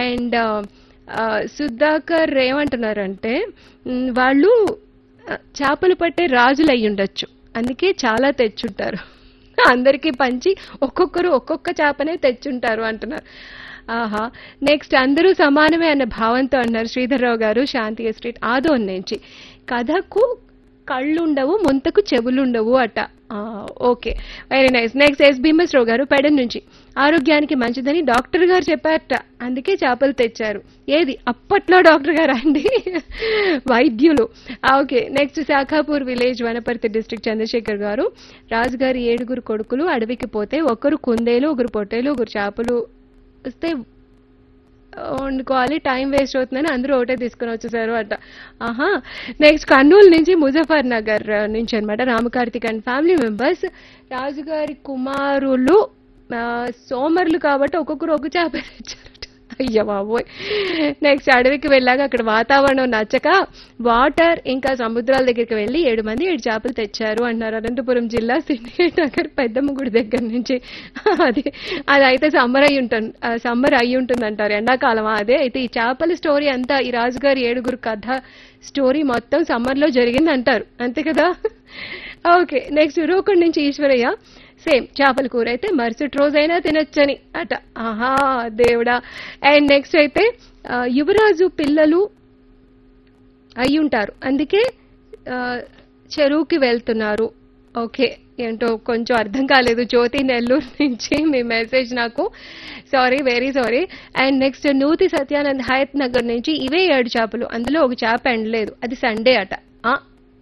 And Sudhakar ఏమంటున్నారంటే మ్, వాళ్ళు ఆ, చేపలు పట్టే రాజులు అయి ఉండొచ్చు అందుకే చాలా తెచ్చుంటారు అందరికీ పంచి ఒక్కొక్కరు ఒక్కొక్క చేపనే తెచ్చుంటారు అంటున్నారు ఆహా నెక్స్ట్ అందరూ సమానమే అన్న భావంతో అన్నారు శ్రీధర్రావు గారు శాంతి ఎస్టేట్ ఆదోన్ నుంచి కథకు కళ్ళుండవు ముంతకు చెవులుండవు అట ఆ, okay very nice next S Bheemasrao గారు పెడన్ నుంచి ఆరోగ్యానికి మంచిదని డాక్టర్ గారు చెప్పారట అందుకే చేపలు తెచ్చారు ఏది అప్పట్లో డాక్టర్ గారు అండి వైద్యులు ఆ, okay next Shakapur village Wanaparthy district Chandrasekhar గారు రాజుగారి ఏడుగురు కొడుకులు అడవికి పోతే ఒకరు కుందేలు ఒకరు పొట్టేలు ఒకరు చేపలు వస్తే వండుకోవాలి టైం వేస్ట్ అవుతుందని అందరూ ఒకటే తీసుకుని వచ్చేసారు అట ఆహా నెక్స్ట్ కర్నూలు నుంచి ముజఫర్ నగర్ నుంచి అనమాట రామకార్తిక్ అండ్ ఫ్యామిలీ మెంబర్స్ రాజుగారి కుమారులు ఆ, సోమర్లు కాబట్టి ఒక్కొక్కరు ఒక చేప తెచ్చారట అయ్య బాబోయ్ నెక్స్ట్ అడవికి వెళ్ళాక అక్కడ వాతావరణం నచ్చక వాటర్ ఇంకా సముద్రాల దగ్గరికి వెళ్ళి ఏడు మంది ఏడు చేపలు తెచ్చారు అంటున్నారు అనంతపురం జిల్లా సిండికేట్ నగర్ పెద్దమ్మ గుడి దగ్గర నుంచి అది అది అయితే సమ్మర్ అయి ఉంటుంది సమ్మర్ అయి ఉంటుంది అంటారు ఎండాకాలం అదే అయితే ఈ చేపల స్టోరీ అంతా ఈ రాజుగారి ఏడుగురు కథ స్టోరీ మొత్తం సమ్మర్ లో జరిగింది అంటారు అంతే కదా ఓకే నెక్స్ట్ రూకండ్ నుంచి ఈశ్వరయ్య సేమ్ చేపల కూర అయితే మరుసటి రోజైనా తినొచ్చని అట ఆహా దేవుడా అండ్ నెక్స్ట్ అయితే ఆ, యువరాజు పిల్లలు అయి ఉంటారు అందుకే ఆ, చెరువుకి వెళ్తున్నారు ఓకే ఏంటో కొంచెం అర్థం కాలేదు జ్యోతి నెల్లూరు నుంచి మీ మెసేజ్ నాకు sorry very sorry and next Nuthi Satyanand Hayathnagar నుంచి ఇవే ఏడు చేపలు అందులో ఒక చేప ఎండలేదు అది సండే అట ఆ.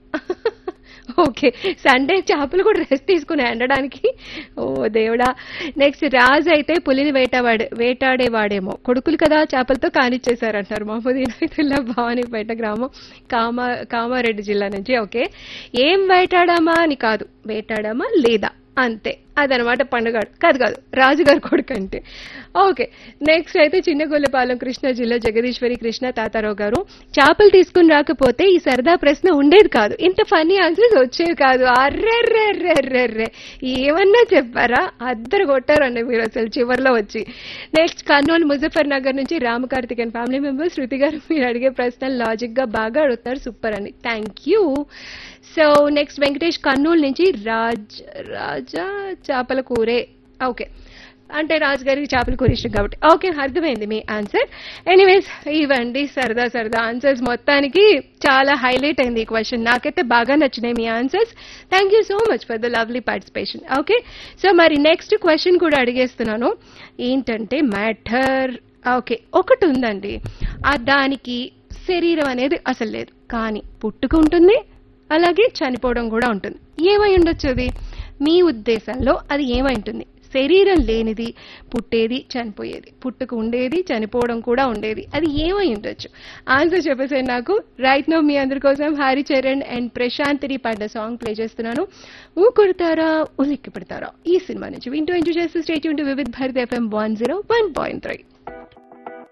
ఓకే సండే చేపలు కూడా రెస్ట్ తీసుకుని ఎండడానికి ఓ దేవుడా నెక్స్ట్ రాజు అయితే పులిని వేటాడే వేటాడేవాడేమో కొడుకులు కదా చేపలతో కానిచ్చేశారంటారు మహమ్మద్ ఇనాయతుల్లా భవానీపేట గ్రామం కామా కామారెడ్డి జిల్లా నుంచి ఓకే ఏం వేటాడామా అని కాదు వేటాడామా లేదా అంతే అదనమాట పండుగ కాదు కాదు రాజుగారి కొడుకు అంటే ఓకే నెక్స్ట్ అయితే చిన్నగొల్లపాలెం కృష్ణా జిల్లా జగదీశ్వరి కృష్ణ తాతారావు గారు చేపలు తీసుకుని రాకపోతే ఈ సరదా ప్రశ్న ఉండేది కాదు ఇంత ఫన్నీ ఆన్సర్స్ వచ్చేవి కాదు అర్రెర్రెర్రెర్రెర్రె ఏమన్నా చెప్పారా అద్దరు కొట్టారండి మీరు అసలు చివరిలో వచ్చి నెక్స్ట్ కర్నూలు ముజఫర్ నగర్ నుంచి రామకార్తికేయన్ ఫ్యామిలీ మెంబర్స్ శృతి గారు మీరు అడిగే ప్రశ్న లాజిక్ గా బాగా అడుగుతారు సూపర్ అండి thank you so next Venkatesh Kurnool నుంచి రాజ్ రాజా చేపల కూరే ఓకే అంటే రాజుగారికి చేపల కూర ఇష్టం కాబట్టి ఓకే అర్థమైంది మీ ఆన్సర్ ఎనీవేస్ ఇవ్వండి సరదా సరదా ఆన్సర్స్ మొత్తానికి చాలా హైలైట్ అయింది ఈ క్వశ్చన్ నాకైతే బాగా నచ్చినాయి మీ answers thank you so much for the lovely participation okay so మరి నెక్స్ట్ క్వశ్చన్ కూడా అడిగేస్తున్నాను ఏంటంటే మ్యాటర్ ఓకే ఒకటి ఉందండి ఆ దానికి శరీరం అనేది అసలు లేదు కానీ పుట్టుక ఉంటుంది అలాగే చనిపోవడం కూడా ఉంటుంది ఏమై ఉండొచ్చు అది మీ ఉద్దేశంలో అది ఏమై ఉంటుంది శరీరం లేనిది పుట్టేది చనిపోయేది పుట్టుక ఉండేది చనిపోవడం కూడా ఉండేది అది ఏమై ఉండొచ్చు ఆన్సర్ చెప్పేసాను నాకు రైట్ నో మీ అందరి కోసం హారి చరణ్ అండ్ ప్రశాంతిని పాడిన సాంగ్ ప్లే చేస్తున్నాను ఊ కొడతారా ఉలిక్కి పెడతారా ఈ సినిమా నుంచి వింటూ ఎంజాయ్ చేస్తూ state Vividh Bharat FM one zero one point three